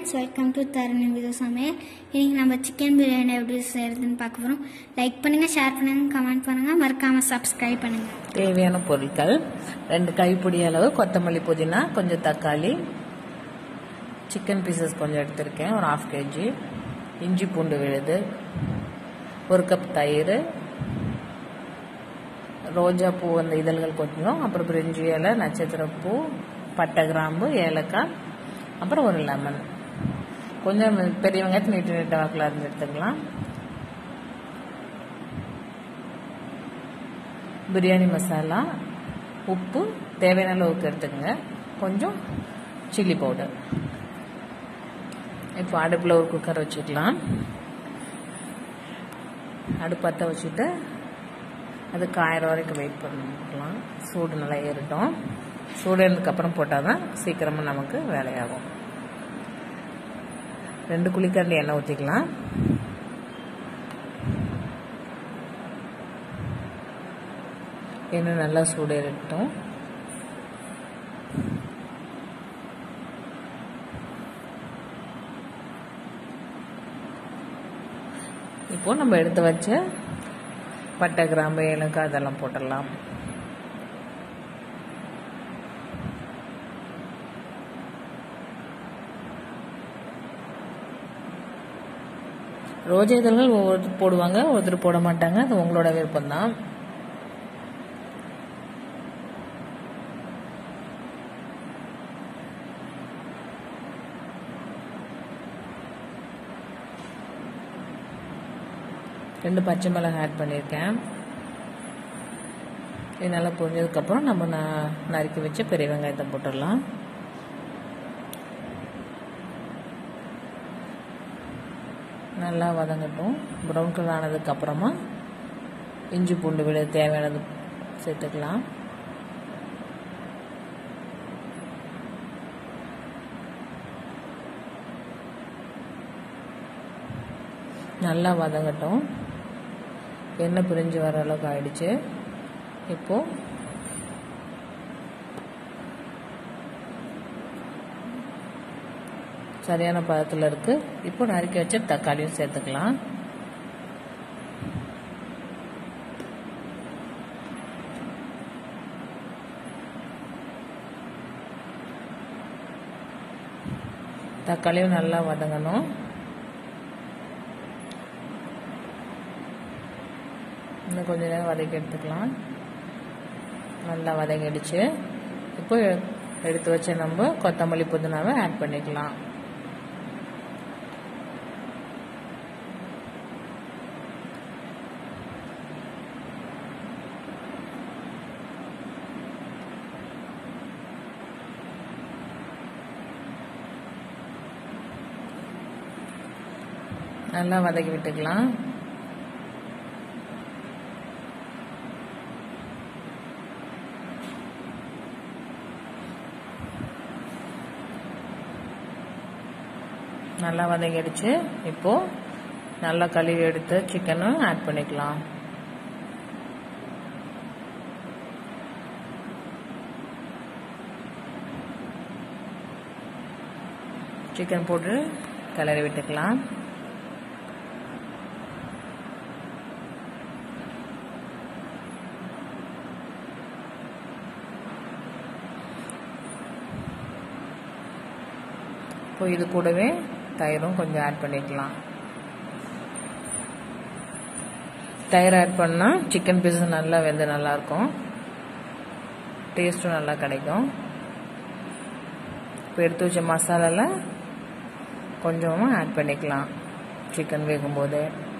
friends welcome to Dharani விதோ சமையல் இன்னைக்கு நம்ம சிக்கன் பிரியாணி எப்படி செய்யறதுன்னு பார்க்க போகிறோம் லைக் பண்ணுங்க ஷேர் பண்ணுங்க கமெண்ட் பண்ணுங்க மறக்காம சப்ஸ்கிரைப் பண்ணுங்க தேவையான பொருட்கள் ரெண்டு கைப்பிடி அளவு கொத்தமல்லி புதினா கொஞ்சம் தக்காளி சிக்கன் பீசஸ் கொஞ்சம் எடுத்திருக்கேன் ஒரு ஹாஃப் கேஜி இஞ்சி பூண்டு விழுது ஒரு கப் தயிர் ரோஜா பூ அந்த இதழ்கள் கொஞ்சம் அப்புறம் பிரிஞ்சி இலை நட்சத்திர பூ பட்டை கிராம்பு ஏலக்காய் அப்புறம் ஒரு லெமன் கொஞ்சம் பெரிய வெங்காயத்தை நீட்டு நீட்ட வாக்கில் இருந்து எடுத்துக்கலாம் பிரியாணி மசாலா உப்பு தேவையான அளவுக்கு எடுத்துக்கங்க கொஞ்சம் சில்லி பவுடர் இப்போ அடுப்பில் ஒரு குக்கர் வச்சுக்கலாம் அடுப்பு பற்ற வச்சுட்டு அது காயிற வரைக்கும் வெயிட் பண்ணிக்கலாம் சூடு நல்லா ஏறட்டும் சூடு ஏறினதுக்கப்புறம் போட்டால் தான் சீக்கிரமாக நமக்கு வேலையாகும் ரெண்டு குழிக்கரண்டி எண்ணெய் ஊற்றிக்கலாம் எண்ணெய் நல்லா சூடு ஏறட்டும் இப்போ நம்ம எடுத்து வச்ச பட்டை கிராம்பு ஏலக்காய் அதெல்லாம் போட்டுடலாம் ரோஜா இதழ்கள் ஒவ்வொருத்தர் போடுவாங்க ஒருத்தர் போட மாட்டாங்க அது உங்களோட விருப்பம்தான் ரெண்டு பச்சை மிளகாய் ஆட் பண்ணியிருக்கேன் இது நல்லா பொரிஞ்சதுக்கப்புறம் நம்ம நான் நறுக்கி வச்ச பெரிய வெங்காயத்தை போட்டுடலாம் நல்லா வதங்கட்டும் ப்ரௌன் கலர் ஆனதுக்கப்புறமா இஞ்சி பூண்டு விட தேவையானது சேர்த்துக்கலாம் நல்லா வதங்கட்டும் எண்ணெய் பிரிஞ்சு வர அளவுக்கு ஆயிடுச்சு இப்போ சரியான பதத்தில் இருக்கு இப்போ நறுக்கி வச்ச தக்காளியும் சேர்த்துக்கலாம் தக்காளியும் நல்லா வதங்கணும் இன்னும் கொஞ்ச நேரம் வதக்கி எடுத்துக்கலாம் நல்லா வதங்கிடுச்சு இப்போ எடுத்து வச்ச நம்ம கொத்தமல்லி புதினாவை ஆட் பண்ணிக்கலாம் நல்லா வதக்கி விட்டுக்கலாம் நல்லா வதங்கிடுச்சு இப்போ நல்லா கழுவி எடுத்து சிக்கனும் ஆட் பண்ணிக்கலாம் சிக்கன் போட்டு கிளறி விட்டுக்கலாம் இப்போ இது கூடவே தயிரும் கொஞ்சம் ஆட் பண்ணிக்கலாம் தயிர் ஆட் பண்ணால் சிக்கன் பீஸ் நல்லா வெந்து நல்லாயிருக்கும் டேஸ்ட்டும் நல்லா கிடைக்கும் இப்போ எடுத்து வச்ச மசாலாவில் கொஞ்சமாக ஆட் பண்ணிக்கலாம் சிக்கன் வேகும்போது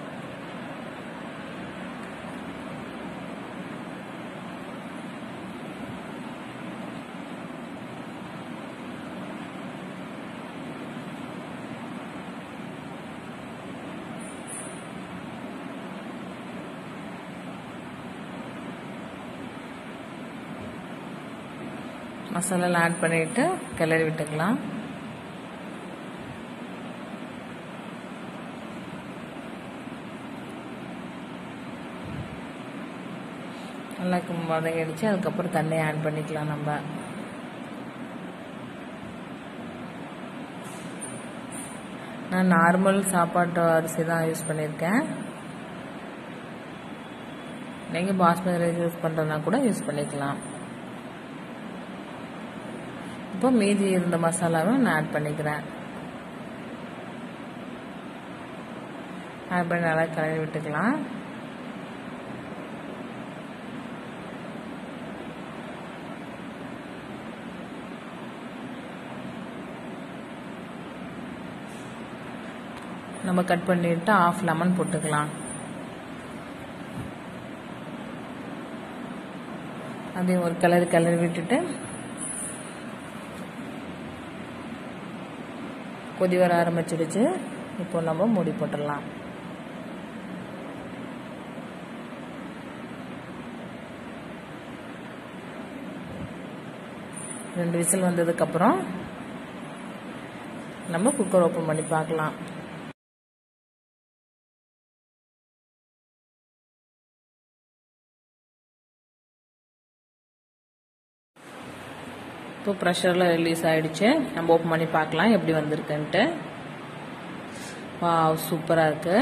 மசாலாலாம் ஆட் பண்ணிவிட்டு கிளறி விட்டுக்கலாம் நல்லா வதங்கிடுச்சு அதுக்கப்புறம் தண்ணி ஆட் பண்ணிக்கலாம் நம்ம நான் நார்மல் சாப்பாட்டு அரிசி தான் யூஸ் பண்ணியிருக்கேன் நீங்கள் பாஸ்மதி ரைஸ் யூஸ் பண்ணுறதுனா கூட யூஸ் பண்ணிக்கலாம் இப்போ மீதி இருந்த மசாலாவும் நான் ஆட் பண்ணிக்கிறேன் ஆட் பண்ணி நல்லா கலரி விட்டுக்கலாம் நம்ம கட் பண்ணிட்டு ஆஃப் லெமன் போட்டுக்கலாம் அதையும் ஒரு கலர் கலர் விட்டுட்டு கொதி வர ஆரம்பிச்சிடுச்சு இப்போ நம்ம மூடி போட்டுடலாம் ரெண்டு விசில் வந்ததுக்கப்புறம் நம்ம குக்கர் ஓப்பன் பண்ணி பார்க்கலாம் இப்போ ப்ரெஷரில் ரிலீஸ் ஆகிடுச்சு நம்ம ஓப்பன் பண்ணி பார்க்கலாம் எப்படி வந்திருக்குன்ட்டு வா சூப்பராக இருக்குது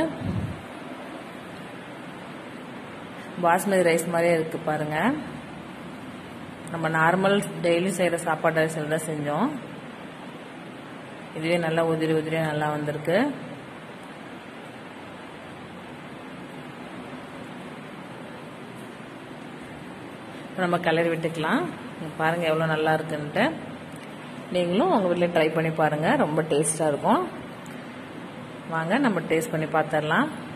பாஸ்மதி ரைஸ் மாதிரியே இருக்குது பாருங்கள் நம்ம நார்மல் டெய்லி செய்கிற சாப்பாடு அரிசியில் தான் செஞ்சோம் இதுவே நல்லா உதிரி உதிரியாக நல்லா வந்திருக்கு நம்ம கலரி விட்டுக்கலாம் பாருங்கள் எவ்வளோ நல்லா இருக்குன்ட்டு நீங்களும் உங்கள் வீட்டில் ட்ரை பண்ணி பாருங்கள் ரொம்ப டேஸ்ட்டாக இருக்கும் வாங்க நம்ம டேஸ்ட் பண்ணி பார்த்துடலாம்